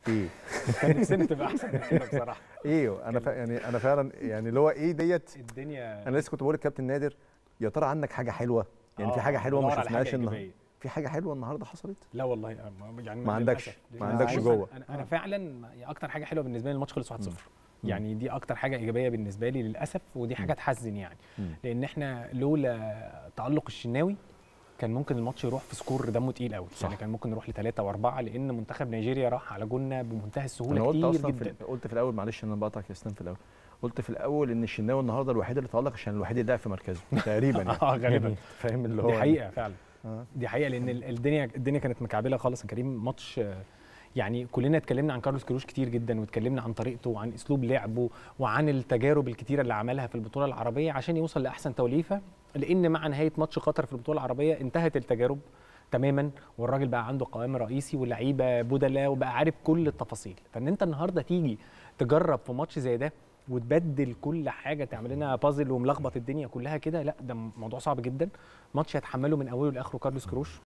ايه كان نفسنا تبقى احسن من كده بصراحه ايه انا ف... يعني انا فعلا يعني اللي هو ايه ديت الدنيا انا لسه كنت بقول للكابتن نادر يا ترى عندك حاجه حلوه يعني في آه، حاجه حلوه ما بدور على شفناهاش حاجة النهارده إيجابية. في حاجه حلوه النهارده حصلت لا والله أنا- يعني ما عندكش- للأسف. ما للأسف. عندكش بص، جوه. انا انا فعلا اكتر حاجه حلوه بالنسبه لي الماتش خلص 1-0 يعني دي اكتر حاجه ايجابيه بالنسبه لي للاسف ودي حاجه تحزن يعني مم. لان احنا لولا تالق الشناوي كان ممكن الماتش يروح في سكور دمه تقيل قوي صح. يعني كان ممكن نروح لثلاثه واربعه لان منتخب نيجيريا راح على جولنا بمنتهى انا السهوله قلت كتير اصلا جدا في قلت في الاول معلش انا بقطعك يا اسلام في الاول قلت في الاول ان الشناوي النهارده الوحيد اللي تالق عشان الوحيد اللي لعب في مركزه تقريبا يعني اه غالبا فاهم اللي هو دي حقيقه فعلا آه. دي حقيقه لان ال- الدنيا الدنيا كانت مكعبله خالص يا كريم ماتش آه، يعني كلنا اتكلمنا عن كارلوس كيروش كتير جدا واتكلمنا عن طريقته وعن اسلوب لعبه وعن التجارب الكتيره اللي عملها في البطوله العربيه عشان يوصل لاحسن توليفه لان مع نهايه ماتش قطر في البطوله العربيه انتهت التجارب تماما والراجل بقى عنده قوام رئيسي واللعيبه بدلاء وبقى عارف كل التفاصيل فان انت النهارده تيجي تجرب في ماتش زي ده وتبدل كل حاجه تعمل لنا بازل وملخبط الدنيا كلها كده لا ده موضوع صعب جدا ماتش هيتحمله من اوله لاخره كارلوس كروش